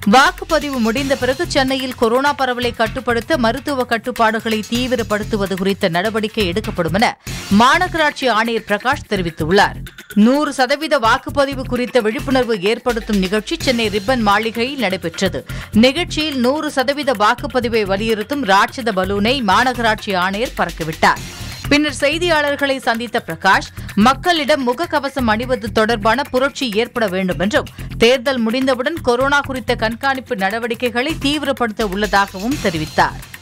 வாக்குப்பதிவு முடிந்த பிறகு சென்னையில் கொரோனா பரவலை கட்டுப்படுத்த மருத்துவ கட்டுப்பாடுகளை தீவிரப்படுத்துவது குறித்த நடவடிக்கை எடுக்கப்படும் என மாநகராட்சி ஆணையர் பிரகாஷ் தெரிவித்துள்ளார் நூறு சதவீத வாக்குப்பதிவு குறித்த விழிப்புணர்வு ஏற்படுத்தும் நிகழ்ச்சி சென்னை ரிப்பன் மாளிகையில் நடைபெற்றது நிகழ்ச்சியில் நூறு சதவீத வாக்குப்பதிவை வலியுறுத்தும் ராட்சத பலூனை மாநகராட்சி ஆணையர் பறக்கவிட்டார் பின்னர் செய்தியாளர்களை சந்தித்த பிரகாஷ் மக்களிடம் முகக்கவசம் அணிவது தொடர்பான புரட்சி ஏற்பட வேண்டும் என்றும் தேர்தல் முடிந்தவுடன் கொரோனா குறித்த கண்காணிப்பு நடவடிக்கைகளை தீவிரப்படுத்த உள்ளதாகவும் தெரிவித்தார்